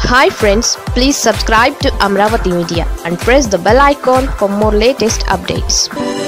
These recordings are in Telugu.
hi friends please subscribe to Amaravati media and press the bell icon for more latest updates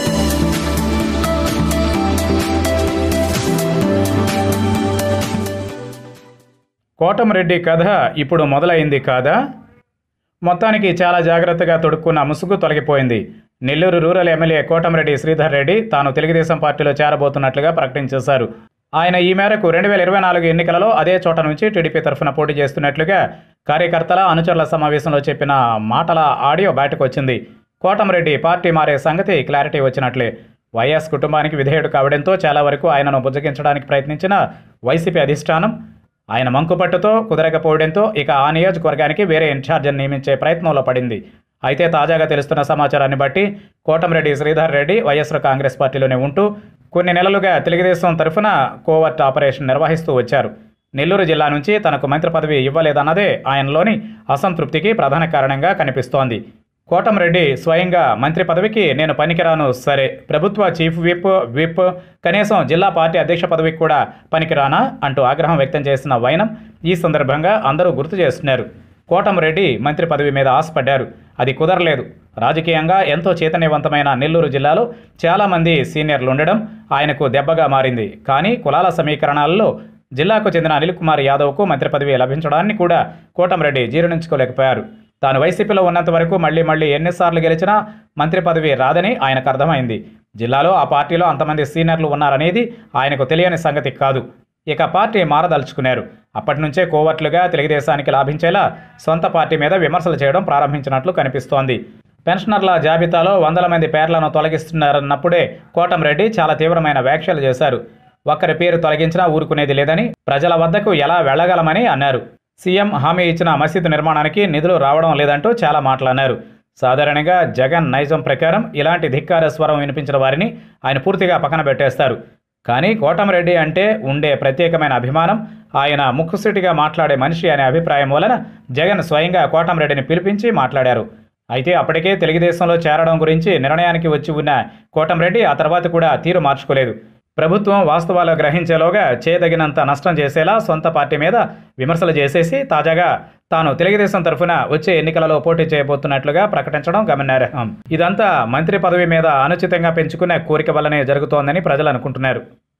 Kotamreddy కథ ఇప్పుడు మొదలైంది కాదా మొత్తానికి చాలా జాగ్రత్తగా తొడుక్కున్న ముసుగు తొలగిపోయింది నెల్లూరు రూరల్ ఎమ్మెల్యే కోటమిరెడ్డి శ్రీధర్ రెడ్డి తాను తెలుగుదేశం పార్టీలో చేరబోతున్నట్లుగా ప్రకటించేశారు ఆయన ఈ మేరకు రెండు వేల ఇరవై నాలుగు ఎన్నికలలో అదే చోట నుంచి టీడీపీ తరఫున పోటీ చేస్తున్నట్లుగా కార్యకర్తల అనుచరుల సమావేశంలో చెప్పిన మాటల ఆడియో బయటకు వచ్చింది కోటమిరెడ్డి పార్టీ మారే సంగతి క్లారిటీ వచ్చినట్లే వైఎస్ కుటుంబానికి విధేయుడు కావడంతో చాలా వరకు ఆయనను బుజ్జగించడానికి ప్రయత్నించిన వైసీపీ అధిష్టానం ఆయన మంకుపట్టుతో కుదరకపోవడంతో ఇక ఆ నియోజకవర్గానికి వేరే ఇన్ఛార్జిని నియమించే ప్రయత్నంలో పడింది అయితే తాజాగా తెలుస్తున్న సమాచారాన్ని బట్టి కోటమిరెడ్డి శ్రీధర్ రెడ్డి వైఎస్ఆర్ కాంగ్రెస్ పార్టీలోనే ఉంటూ కొన్ని నెలలుగా తెలుగుదేశం తరఫున కోవర్ట్ ఆపరేషన్ నిర్వహిస్తూ వచ్చారు నెల్లూరు జిల్లా నుంచి తనకు మంత్రి పదవి ఇవ్వలేదన్నదే ఆయనలోని అసంతృప్తికి ప్రధాన కారణంగా కనిపిస్తోంది కోటమిరెడ్డి స్వయంగా మంత్రి పదవికి నేను పనికిరాను సరే ప్రభుత్వ చీఫ్ విప్ విప్ కనీసం జిల్లా పార్టీ అధ్యక్ష పదవికి కూడా పనికిరానా అంటూ ఆగ్రహం వ్యక్తం చేసిన వైనం ఈ సందర్భంగా అందరూ గుర్తు చేస్తున్నారు కోటమిరెడ్డి మంత్రి పదవి మీద ఆశపడ్డారు అది కుదరలేదు రాజకీయంగా ఎంతో చైతన్యవంతమైన నెల్లూరు జిల్లాలో చాలామంది సీనియర్లు ఉండడం ఆయనకు దెబ్బగా మారింది కానీ కులాల సమీకరణాల్లో జిల్లాకు చెందిన అనిల్ కుమార్ యాదవ్కు మంత్రి పదవి లభించడాన్ని కూడా కోటమిరెడ్డి జీర్ణించుకోలేకపోయారు తాను వైసీపీలో ఉన్నంత వరకు మళ్లీ మళ్లీ ఎన్నిసార్లు గెలిచినా మంత్రి పదవి రాదని ఆయనకు అర్థమైంది జిల్లాలో ఆ పార్టీలో అంతమంది సీనియర్లు ఉన్నారనేది ఆయనకు తెలియని సంగతి కాదు ఇక పార్టీ మారదలుచుకున్నారు అప్పటి నుంచే కోవర్ట్లుగా తెలుగుదేశానికి లాభించేలా సొంత పార్టీ మీద విమర్శలు చేయడం ప్రారంభించినట్లు కనిపిస్తోంది పెన్షనర్ల జాబితాలో వందల మంది పేర్లను తొలగిస్తున్నారన్నప్పుడే కోటంరెడ్డి చాలా తీవ్రమైన వ్యాఖ్యలు చేశారు ఒక్కరి పేరు తొలగించినా ఊరుకునేది లేదని ప్రజల వద్దకు ఎలా వెళ్ళగలమని అన్నారు సీఎం హామీ ఇచ్చిన మసీదు నిర్మాణానికి నిధులు రావడం లేదంటూ చాలా మాట్లాడారు సాధారణంగా జగన్ నైజం ప్రకారం ఇలాంటి ధిక్కార స్వరం వినిపించిన వారిని ఆయన పూర్తిగా పక్కన పెట్టేస్తారు కానీ కోటమిరెడ్డి అంటే ఉండే ప్రత్యేకమైన అభిమానం ఆయన ముక్కుసూటిగా మాట్లాడే మనిషి అనే అభిప్రాయం వలన జగన్ స్వయంగా కోటమిరెడ్డిని పిలిపించి మాట్లాడారు అయితే అప్పటికే తెలుగుదేశంలో చేరడం గురించి నిర్ణయానికి వచ్చి ఉన్న కోటమిరెడ్డి ఆ తర్వాత కూడా తీరు మార్చుకోలేదు ప్రభుత్వం వాస్తవాలు గ్రహించేలోగా చేయదగినంత నష్టం చేసేలా సొంత పార్టీ మీద విమర్శలు చేసేసి తాజాగా తాను తెలుగుదేశం తరఫున వచ్చే ఎన్నికలలో పోటీ చేయబోతున్నట్లుగా ప్రకటించడం గమనార్హం ఇదంతా మంత్రి పదవి మీద అనుచితంగా పెంచుకునే కోరిక వల్లనే జరుగుతోందని ప్రజలు అనుకుంటున్నారు